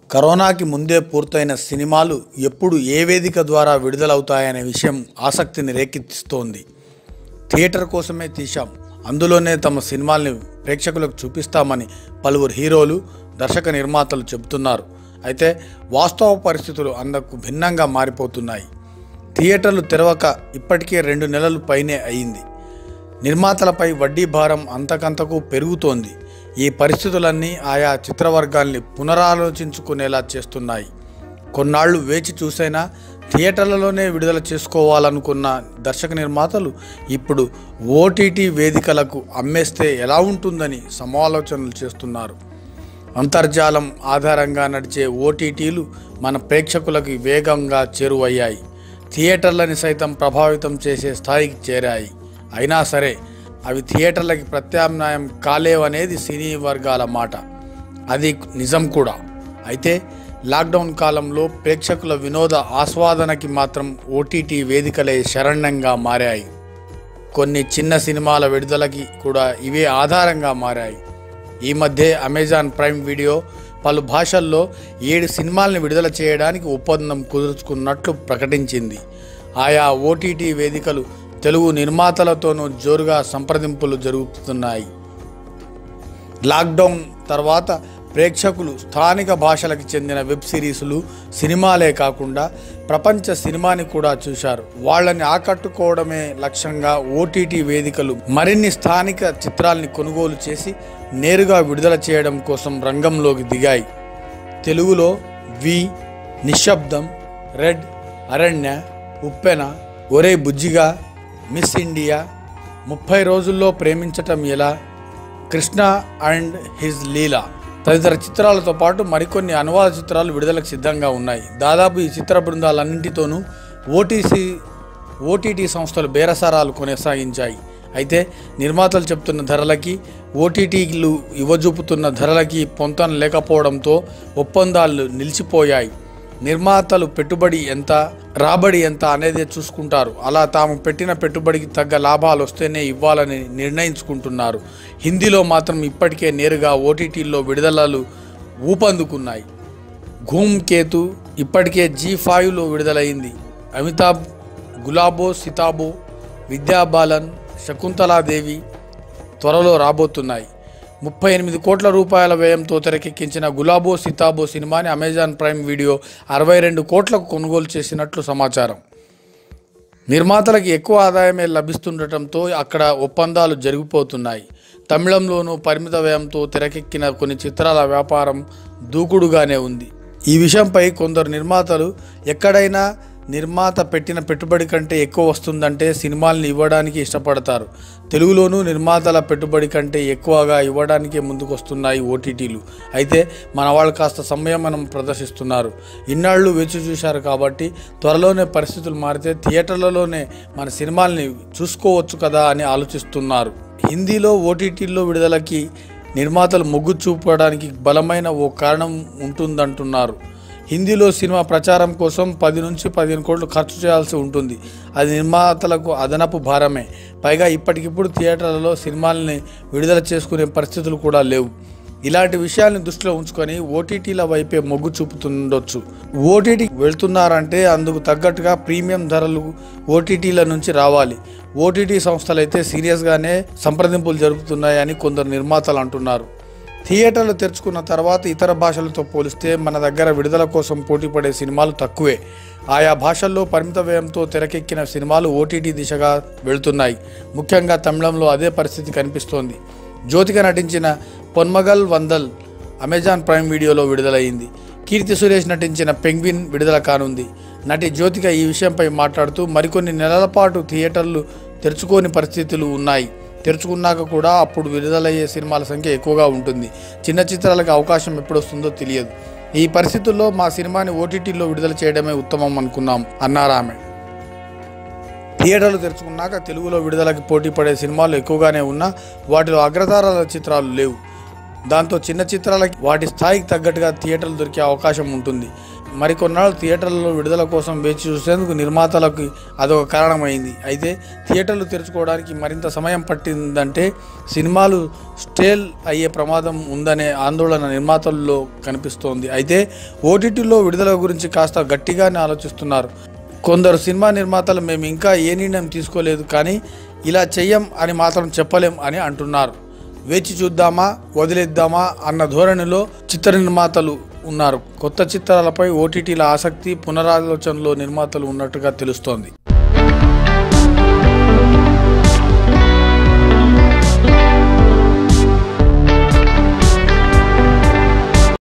కరోనాకి ముందే పూర్తయిన సినిమాలు ఎప్పుడు ఏ వేదిక ద్వారా విడుదలవుతాయనే విషయం ఆసక్తిని రేకెత్తిస్తోంది థియేటర్ కోసమే తీశాం అందులోనే తమ సినిమాల్ని ప్రేక్షకులకు చూపిస్తామని పలువురు హీరోలు దర్శక నిర్మాతలు చెబుతున్నారు అయితే వాస్తవ పరిస్థితులు అందుకు భిన్నంగా మారిపోతున్నాయి థియేటర్లు తెరవక ఇప్పటికే రెండు నెలలు పైనే అయింది నిర్మాతలపై వడ్డీ భారం అంతకంతకు పెరుగుతోంది ఈ పరిస్థితులన్నీ ఆయా చిత్రవర్గాల్ని పునరాలోచించుకునేలా చేస్తున్నాయి కొన్నాళ్లు వేచి చూసైనా థియేటర్లలోనే విడుదల చేసుకోవాలనుకున్న దర్శక నిర్మాతలు ఇప్పుడు ఓటీటీ వేదికలకు అమ్మేస్తే ఎలా ఉంటుందని సమాలోచనలు చేస్తున్నారు అంతర్జాలం ఆధారంగా నడిచే ఓటీటీలు మన ప్రేక్షకులకు వేగంగా చేరువయ్యాయి థియేటర్లని సైతం ప్రభావితం చేసే స్థాయికి చేరాయి అయినా సరే అవి థియేటర్లకి ప్రత్యామ్నాయం కాలేవనేది సినీ వర్గాల మాట అది నిజం కూడా అయితే లాక్డౌన్ కాలంలో ప్రేక్షకుల వినోద ఆస్వాదనకి మాత్రం ఓటీటీ వేదికలే శరణ్యంగా మారాయి కొన్ని చిన్న సినిమాల విడుదలకి కూడా ఇవే ఆధారంగా మారాయి ఈ మధ్య అమెజాన్ ప్రైమ్ వీడియో పలు భాషల్లో ఏడు సినిమాల్ని విడుదల చేయడానికి ఒప్పందం కుదుర్చుకున్నట్లు ప్రకటించింది ఆయా ఓటీటీ వేదికలు తెలుగు నిర్మాతలతోనూ జోరుగా సంప్రదింపులు జరుగుతున్నాయి లాక్డౌన్ తర్వాత ప్రేక్షకులు స్థానిక భాషలకు చెందిన వెబ్ సిరీసులు సినిమాలే కాకుండా ప్రపంచ సినిమాని కూడా చూశారు వాళ్ళని ఆకట్టుకోవడమే లక్ష్యంగా ఓటీటీ వేదికలు మరిన్ని స్థానిక చిత్రాల్ని కొనుగోలు చేసి నేరుగా విడుదల చేయడం కోసం రంగంలోకి దిగాయి తెలుగులో వి నిశ్శబ్దం రెడ్ అరణ్య ఉప్పెన ఒరే బుజ్జిగా మిస్ ఇండియా ముప్పై రోజుల్లో ప్రేమించటం ఎలా కృష్ణ అండ్ హిజ్ లీలా తదితర చిత్రాలతో పాటు మరికొన్ని అనువాద చిత్రాలు విడుదలకు సిద్ధంగా ఉన్నాయి దాదాపు ఈ చిత్ర బృందాలన్నింటితోనూ ఓటీసీ ఓటీటీ సంస్థలు బేరసారాలు కొనసాగించాయి అయితే నిర్మాతలు చెప్తున్న ధరలకి ఓటీటీలు ఇవ్వజూపుతున్న ధరలకి పొంతన లేకపోవడంతో ఒప్పందాలు నిలిచిపోయాయి నిర్మాతలు పెట్టుబడి ఎంత రాబడి ఎంత అనేదే చూసుకుంటారు అలా తాము పెట్టిన పెట్టుబడికి తగ్గ లాభాలు వస్తేనే ఇవ్వాలని నిర్ణయించుకుంటున్నారు హిందీలో మాత్రం ఇప్పటికే నేరుగా ఓటీటీల్లో విడుదలలు ఊపందుకున్నాయి ఘూమ్ కేతు ఇప్పటికే జీ ఫైవ్లో విడుదలైంది అమితాబ్ గులాబో సితాబో విద్యాబాలన్ శకుంతలాదేవి త్వరలో రాబోతున్నాయి ముప్పై ఎనిమిది కోట్ల రూపాయల వ్యయంతో తెరకెక్కించిన గులాబో సితాబో సినిమాని అమెజాన్ ప్రైమ్ వీడియో అరవై రెండు కోట్లకు కొనుగోలు చేసినట్లు సమాచారం నిర్మాతలకు ఎక్కువ ఆదాయమే లభిస్తుండటంతో అక్కడ ఒప్పందాలు జరిగిపోతున్నాయి తమిళంలోనూ పరిమిత వ్యయంతో తెరకెక్కిన కొన్ని చిత్రాల వ్యాపారం దూకుడుగానే ఉంది ఈ విషయంపై కొందరు నిర్మాతలు ఎక్కడైనా నిర్మాత పెట్టిన పెట్టుబడి కంటే ఎక్కువ వస్తుందంటే సినిమాల్ని ఇవ్వడానికి ఇష్టపడతారు తెలుగులోనూ నిర్మాతల పెట్టుబడి కంటే ఎక్కువగా ఇవ్వడానికే ముందుకు వస్తున్నాయి ఓటీటీలు అయితే మన వాళ్ళు కాస్త సంయమనం ప్రదర్శిస్తున్నారు ఇన్నాళ్ళు వేచి చూశారు కాబట్టి త్వరలోనే పరిస్థితులు మారితే థియేటర్లలోనే మన సినిమాల్ని చూసుకోవచ్చు కదా అని ఆలోచిస్తున్నారు హిందీలో ఓటీటీల్లో విడుదలకి నిర్మాతలు మొగ్గు చూపడానికి బలమైన ఓ కారణం ఉంటుందంటున్నారు హిందీలో సినిమా ప్రచారం కోసం పది నుంచి పదిహేను కోట్లు ఖర్చు చేయాల్సి ఉంటుంది అది నిర్మాతలకు అదనపు భారమే పైగా ఇప్పటికిప్పుడు థియేటర్లలో సినిమాల్ని విడుదల చేసుకునే పరిస్థితులు కూడా లేవు ఇలాంటి విషయాల్ని దృష్టిలో ఉంచుకొని ఓటీటీల వైపే మొగ్గు చూపుతుండొచ్చు ఓటీటీ వెళ్తున్నారంటే అందుకు తగ్గట్టుగా ప్రీమియం ధరలు ఓటీటీల నుంచి రావాలి ఓటీటీ సంస్థలు అయితే సీరియస్గానే సంప్రదింపులు జరుపుతున్నాయని కొందరు నిర్మాతలు అంటున్నారు థియేటర్లు తెరుచుకున్న తర్వాత ఇతర భాషలతో పోలిస్తే మన దగ్గర విడుదల కోసం పోటీపడే సినిమాలు తక్కువే ఆయా భాషల్లో పరిమిత వ్యయంతో తెరకెక్కిన సినిమాలు ఓటీటీ దిశగా వెళుతున్నాయి ముఖ్యంగా తమిళంలో అదే పరిస్థితి కనిపిస్తోంది జ్యోతిక నటించిన పొన్మగల్ వందల్ అమెజాన్ ప్రైమ్ వీడియోలో విడుదలైంది కీర్తి సురేష్ నటించిన పెంగ్విన్ విడుదల కానుంది నటి జ్యోతిక ఈ విషయంపై మాట్లాడుతూ మరికొన్ని నెలల పాటు థియేటర్లు తెరుచుకోని పరిస్థితులు ఉన్నాయి తెరుచుకున్నాక కూడా అప్పుడు విడుదలయ్యే సినిమాల సంఖ్య ఎక్కువగా ఉంటుంది చిన్న చిత్రాలకు అవకాశం ఎప్పుడు వస్తుందో తెలియదు ఈ పరిస్థితుల్లో మా సినిమాని ఓటీటీలో విడుదల చేయడమే ఉత్తమం అనుకున్నాం అన్నారామె థియేటర్లు తెరుచుకున్నాక తెలుగులో విడుదలకి పోటీ పడే సినిమాలు ఎక్కువగానే ఉన్నా వాటిలో అగ్రతారాల చిత్రాలు లేవు దాంతో చిన్న చిత్రాలకి వాటి స్థాయికి తగ్గట్టుగా థియేటర్లు దొరికే అవకాశం ఉంటుంది మరికొన్నాళ్ళు థియేటర్లలో విడుదల కోసం వేచి చూసేందుకు నిర్మాతలకు అదొక కారణమైంది అయితే థియేటర్లు తెరుచుకోవడానికి మరింత సమయం పట్టిందంటే సినిమాలు స్టేల్ అయ్యే ప్రమాదం ఉందనే ఆందోళన నిర్మాతల్లో కనిపిస్తోంది అయితే ఓటీటీలో విడుదల గురించి కాస్త గట్టిగానే ఆలోచిస్తున్నారు కొందరు సినిమా నిర్మాతలు మేము ఇంకా ఏ నిర్ణయం తీసుకోలేదు కానీ ఇలా చెయ్యం అని మాత్రం చెప్పలేం అని అంటున్నారు వేచి చూద్దామా వదిలేద్దామా అన్న ధోరణిలో చిత్ర నిర్మాతలు ఉన్నారు కొత్త చిత్రాలపై ఓటీటీల ఆసక్తి పునరాలోచనలో నిర్మాతలు ఉన్నట్టుగా తెలుస్తోంది